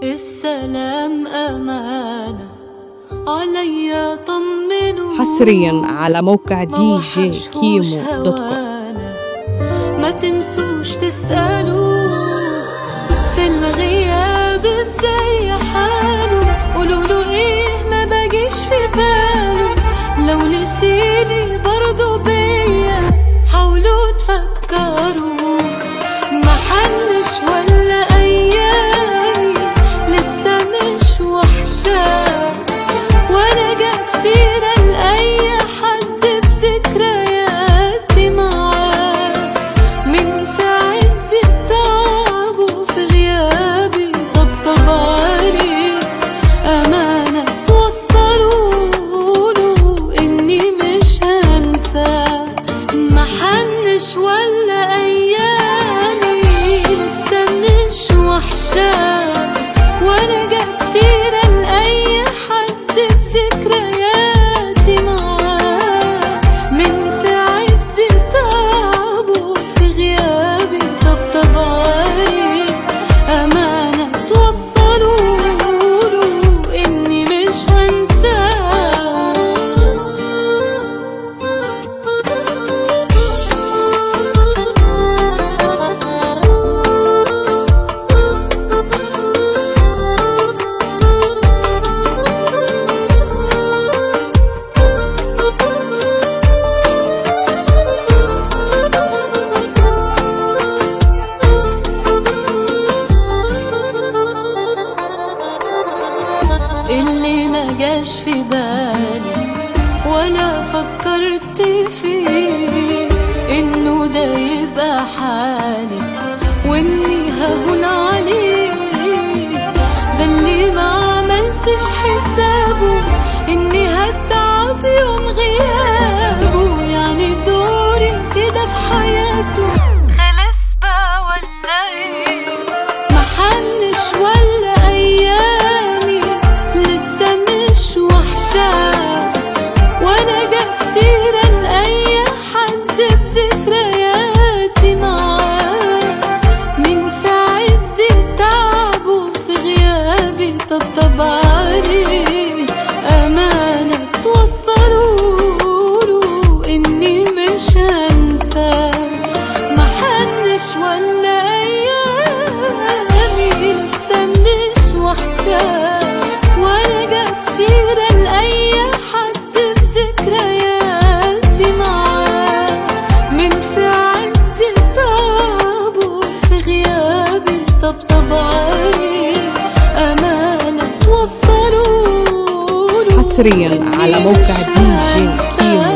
السلام أمانة عليا طمنوا حصريا على موقع دي جي كيمو دوت كوم هوانا ما تنسوش تسألوا في الغياب ازاي حاله قولوا له ايه ما باجيش في باله لو نسيني برضو بيا حاولوا تفكروا ما حلش ولا ايامي لسه مش وحشاه ولا جاب سيرة لأي حد بذكرياتي معاه من في عز التعب وفي غيابي طبطب عليه أمانة توصلوا له إني مش هنساه ما حنش ولا أيامي لسه مش وحشاه ولا جاب سيرة لأي حد بذكرياتي معاه من في عز تعبه في غيابي طبطب عليه أمانة توصلوا له إني مش اللي ما جاش في بالي ولا فكرت فيه انه ده يبقى حالي واني ههون عليه ده اللي ما عملتش حسابه اني هتعب يوم غيابه يعني دوري كده في حياته خلص بقى ولا ايه محنش ولا ايامي لسه مش وحشاه وانا جاب سيرة لأي حد بذكرياتي معاه من في عز تعبه في غيابي طبطب عليه أمانة توصلوا له إني مش هنساه محنش ولا أيامي لسه مش وحشاه ولا جاب سيرة لأي حد بذكرياتي معاه من في عز تعبه في غيابي طبطب عليه أمانة توصلوا له حصريا على موقع دي جي كيمو